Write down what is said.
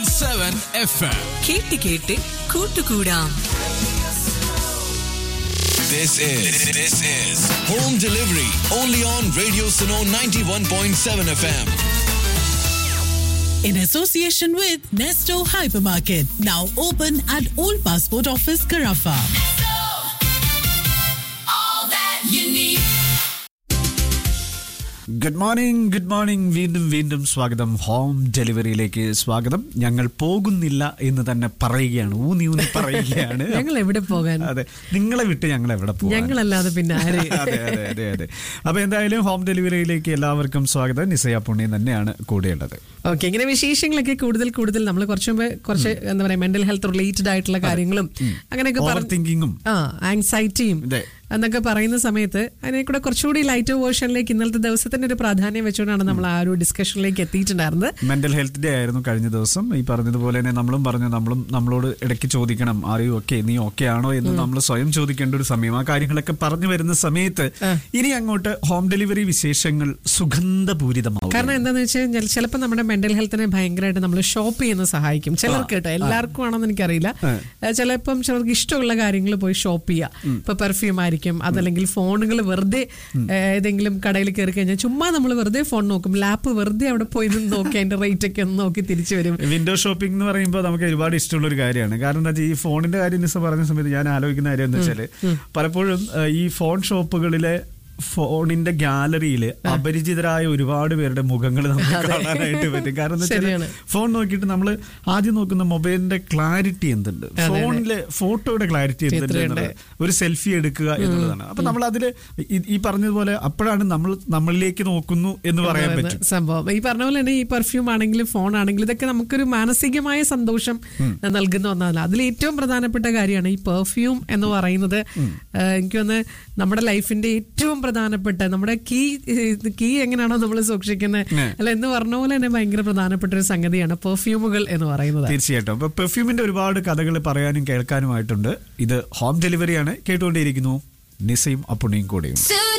90.7 FM. കേട്ട് കേട്ട് കൂട്ടുകൂടാം This is this is home delivery only on Radio Suno 91.7 FM. in association with Nesto Hypermarket, now open at Old Passport Office, Carafa. Good morning good morning വീണ്ടും വീണ്ടും സ്വാഗതം home ഡെലിവറിയിലേക്ക് സ്വാഗതം ഞങ്ങൾ പോകുന്നില്ല എന്ന് തന്നെ പറയുകയാണ് ഊന്നി ഊന്നി പറയുകയാണ് ഞങ്ങൾ എവിടെ പോകാൻ അതെ നിങ്ങളെ വിട്ട് ഞങ്ങൾ എവിടെ പോകും ഞങ്ങളല്ലാതെ പിന്നെ ആര് അതെ അതെ അതെ അതെ അപ്പൊ എന്തായാലും ഹോം ഡെലിവറിയിലേക്ക് എല്ലാവർക്കും സ്വാഗതം നിസയ പുണ്യം തന്നെയാണ് കൂടെയുള്ളത് ഓക്കെ ഇങ്ങനെ വിശേഷങ്ങളൊക്കെ കൂടുതൽ കൂടുതൽ നമ്മൾ കുറച്ച് മുമ്പ് കുറച്ച് എന്താ പറയാ മെന്റൽ ഹെൽത്ത് റിലേറ്റഡ് ആയിട്ടുള്ള കാര്യങ്ങളും അങ്ങനെയൊക്കെ ഓവർ പറഞ്ഞ്- തിങ്കിങ്ങും ആ ആങ്സൈറ്റിയും അതെ. എന്നൊക്കെ പറയുന്ന സമയത്ത് അതിനെ കൂടെ കുറച്ചുകൂടി ലൈറ്റ് വേർഷനിലേക്ക് ഇന്നലത്തെ ദിവസത്തിന്റെ ഒരു പ്രാധാന്യം വെച്ചുകൊണ്ടാണ് നമ്മൾ ആ ഒരു ഡിസ്കഷനിലേക്ക് എത്തിയിട്ടുണ്ടായിരുന്നത് മെന്റൽ ഹെൽത്ത് ഡേ ആയിരുന്നു കഴിഞ്ഞ ദിവസം ഈ പറഞ്ഞതുപോലെ തന്നെ നമ്മളും പറഞ്ഞു നമ്മളും നമ്മളോട് ഇടയ്ക്ക് ചോദിക്കണം അറിയൂ ഓക്കെ നീ ഓക്കെ ആണോ എന്ന് നമ്മൾ സ്വയം ചോദിക്കേണ്ട ഒരു സമയം ആ കാര്യങ്ങളൊക്കെ പറഞ്ഞു വരുന്ന സമയത്ത് ഇനി അങ്ങോട്ട് ഹോം ഡെലിവറി വിശേഷങ്ങൾ സുഗന്ധപൂരിതമാവും കാരണം എന്താന്ന് വെച്ച് കഴിഞ്ഞാൽ ചിലപ്പോൾ നമ്മുടെ മെന്റൽ ഹെൽത്തിനെ ഭയങ്കരമായിട്ട് നമ്മൾ ഷോപ്പ് ചെയ്യുന്ന സഹായിക്കും ചിലർക്ക് കേട്ടോ എല്ലാവർക്കും ആണെന്ന് എനിക്കറിയില്ല ഏഹ് ചിലപ്പം ചിലർക്ക് ഇഷ്ടമുള്ള കാര്യങ്ങൾ പോയി ഷോപ്പ് ചെയ്യാം ഇപ്പൊ പെർഫ്യൂം ആയിരിക്കും അതല്ലെങ്കിൽ ഫോണുകൾ വെറുതെ ഏഹ് ഏതെങ്കിലും കടയിൽ കയറി കഴിഞ്ഞാൽ ചുമ്മാ നമ്മൾ വെറുതെ ഫോൺ നോക്കും ലാപ്പ് വെറുതെ അവിടെ പോയി നിന്ന് നോക്കി അതിന്റെ റേറ്റ് ഒക്കെ ഒന്ന് നോക്കി തിരിച്ചു വരും വിൻഡോ ഷോപ്പിംഗ് എന്ന് പറയുമ്പോൾ നമുക്ക് ഒരുപാട് ഇഷ്ടമുള്ള ഒരു കാര്യമാണ് കാരണം എന്താ വെച്ചാൽ ഈ ഫോണിന്റെ കാര്യം നിസ പറഞ്ഞ സമയത്ത് ഞാൻ ആലോചിക്കുന്ന കാര്യം എന്താ വെച്ചാല് പലപ്പോഴും ആ, ഈ ഫോൺ ഷോപ്പുകളിലെ ഫോണിന്റെ ഗാലറിയിൽ അപരിചിതരായ ഒരുപാട് പേരുടെ മുഖങ്ങൾ നമുക്ക് കാണാനായിട്ട് പറ്റും കാരണം എന്താ ശരിയാണ്. വെച്ചാൽ ഫോൺ നോക്കിയിട്ട് നമ്മൾ ആദ്യം നോക്കുന്ന മൊബൈലിന്റെ ക്ലാരിറ്റി എന്തുണ്ട് ഫോണിലെ ഫോട്ടോയുടെ ക്ലാരിറ്റി എന്തുണ്ട് എത്രയുണ്ട്? എന്നുള്ളത്. ഒരു സെൽഫി എടുക്കുക എന്നുള്ളതാണ് അപ്പൊ നമ്മൾ അതില് ഈ- ഈ പറഞ്ഞതുപോലെ അപ്പോഴാണ് നമ്മൾ നമ്മളിലേക്ക് നോക്കുന്നു എന്ന് പറയാൻ പറയുന്ന പറ്റും സംഭവം ഈ പറഞ്ഞ പോലെ തന്നെ ഈ പെർഫ്യൂം ആണെങ്കിലും ഫോൺ ആണെങ്കിലും ഇതൊക്കെ നമുക്കൊരു മാനസികമായ സന്തോഷം നൽകുന്ന ഒന്നല്ല അതിൽ ഏറ്റവും പ്രധാനപ്പെട്ട കാര്യമാണ് ഈ പെർഫ്യൂം എന്ന് പറയുന്നത് ഏഹ് എനിക്ക് തോന്നുന്നു നമ്മുടെ ലൈഫിന്റെ ഏറ്റവും പ്രധാനപ്പെട്ട നമ്മുടെ കീ കീ എങ്ങനെയാണോ നമ്മൾ സൂക്ഷിക്കുന്നത് ഉം. അല്ല എന്ന് പറഞ്ഞ പോലെ തന്നെ ഭയങ്കര പ്രധാനപ്പെട്ട ഒരു സംഗതിയാണ് പെർഫ്യൂമുകൾ എന്ന് പറയുന്നത് തീർച്ചയായിട്ടും അപ്പൊ പെർഫ്യൂമിന്റെ ഒരുപാട് കഥകൾ പറയാനും കേൾക്കാനുമായിട്ടുണ്ട് ഇത് ഹോം ഡെലിവറിയാണ് കേട്ടുകൊണ്ടേയിരിക്കുന്നു നിസയും അപ്പുണ്ണിയും കൂടെയും Suno